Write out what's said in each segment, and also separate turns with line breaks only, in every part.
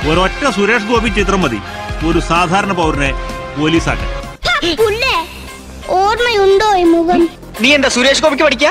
ഒരൊറ്റ സുരേഷ് ഗോപി ചിത്രം മതി ഒരു സാധാരണ പൗരനെ പോലീസാക്കാൻ
പുല്ലേ ഓർമ്മയുണ്ടോ ഈ മുഖം
നീ എന്താ സുരേഷ് ഗോപിക്ക് പഠിക്കാ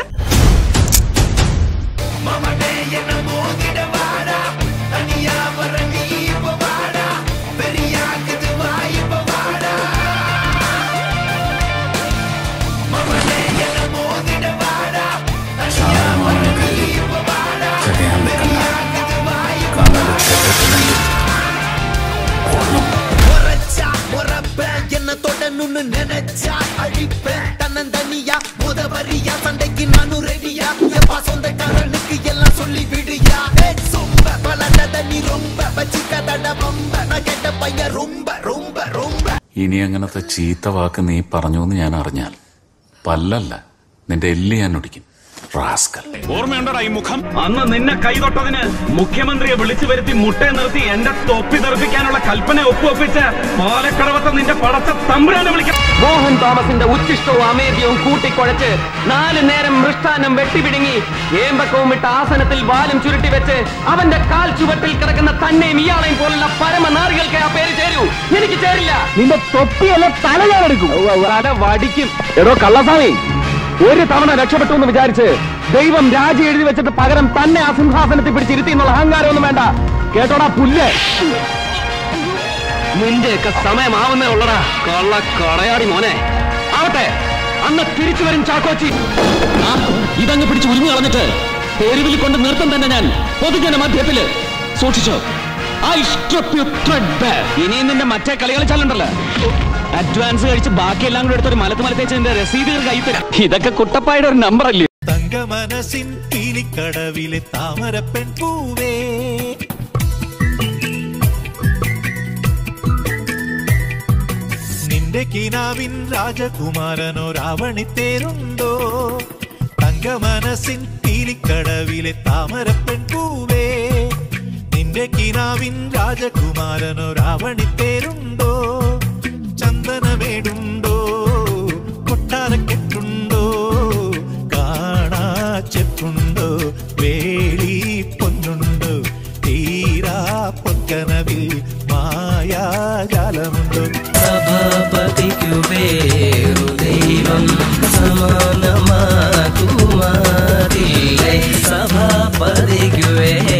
என்ன தொடணும்னு நினைச்சா அழிப்பேன் தன்னந்தனியா முதவரியா சண்டைக்கு நானும் ரெடியா எப்பா சொந்தக்காரனுக்கு எல்லாம் சொல்லி விடியா ஏய், சொம்ப பலனத நீ ரொம்ப வச்சுக்கதட ரொம்ப நான் கேட்ட பையன் ரொம்ப ரொம்ப ரொம்ப
ഇനി അങ്ങനത്തെ ചീത്ത വാക്ക് നീ പറഞ്ഞു എന്ന് ഞാൻ അറിഞ്ഞാൽ പല്ലല്ല നിന്റെ എല്ല് ഞാൻ ഒടിക്കും റാസ്കൽ
ഓർമ്മയുണ്ടോടാ ഈ മുഖം അന്ന് നിന്നെ കൈതൊട്ടതിന് മുഖ്യമന്ത്രിയെ വിളിച്ചു വരുത്തി മുട്ടയെ നിർത്തി എന്റെ തൊപ്പി തെറിപ്പിക്കാനുള്ള കൽപ്പന ഒപ്പുവെപ്പിച്ച് പാലക്കടവത്തെ നിന്റെ പടച്ച തമ്പുരാനെ വിളിക്കാം
മോഹൻ തോമസിന്റെ ഉച്ചിഷ്ടവും അമേദ്യവും കൂട്ടിക്കുഴച്ച് നാല് നേരം മൃഷ്ടാനം വെട്ടിപിടുങ്ങി ഏമ്പക്കവും ഇട്ട ആസനത്തിൽ വാലും ചുരുട്ടി വെച്ച് അവന്റെ കാൽ ചുവട്ടിൽ കിടക്കുന്ന തന്നെയും ഇയാളെയും പോലുള്ള പരമനാറികൾക്ക് ആ പേര് ചേരൂ എനിക്ക് ചേരില്ല നിന്റെ തൊപ്പിയല്ല തല ഞാൻ എടുക്കും വടിക്കും എടോ കള്ളസ്വാമി ഒരു തവണ രക്ഷപ്പെട്ടു എന്ന് വിചാരിച്ച് ദൈവം രാജി എഴുതി വെച്ചിട്ട് പകരം തന്നെ ആ സിംഹാസനത്തിൽ പിടിച്ചിരുത്തി എന്നുള്ള അഹങ്കാരമൊന്നും വേണ്ട കേട്ടോടാ പുല്ല് നിന്റെയൊക്കെ സമയമാവുന്നേ ഉള്ളടാ കള്ള കടയാടി മോനെ ആവട്ടെ അന്ന് തിരിച്ചു വരും ചാക്കോച്ചി ആ, ഇതങ്ങ് പിടിച്ച് ഉരുങ്ങി കളഞ്ഞിട്ട് തെരുവിൽ കൊണ്ട് നിർത്തം തന്നെ ഞാൻ പൊതുജന മധ്യത്തില് സൂക്ഷിച്ചോ ഐ സ്ട്രിപ്പ് യു ത്രെഡ് ഇനിയും നിന്റെ മറ്റേ കളികൾ ചാലുണ്ടല്ലോ അഡ്വാൻസ് കഴിച്ച് ബാക്കിയെല്ലാം കൂടെ എടുത്തൊരു മലത്ത് മലത്തേച്ച് നിന്റെ രസീതുകൾ കൈ തരാം ഇതൊക്കെ കുട്ടപ്പായുടെ ഒരു നമ്പർ അല്ലേ
തങ്ക മനസ്സിൻ പീലിക്കടവിലെ താമരപ്പെൺ പൂവേ നിന്റെ കിനാവിൻ രാജകുമാരനോ രാവണിത്തേരുണ്ടോ തങ്ക മനസ്സിൻ പീലിക്കടവിലെ താമരപ്പെൺ പൂവേ നിന്റെ കിനാവിൻ രാജകുമാരനോ രാവണിത്തേരുണ്ടോ ചന്ദനമേടുണ്ടോ കൊട്ടാരക്കെട്ടുണ്ടോ കാണാ ചെപ്പുണ്ടോ വേളി പൊന്നുണ്ടോ തീരാ പൊൻകനവിൽ മായാജാലമുണ്ടോ
സഭാപതിക്കു വേറു ദൈവം സമാനമാകുമാറില്ലേ സഭാപതിക്കു വേറെ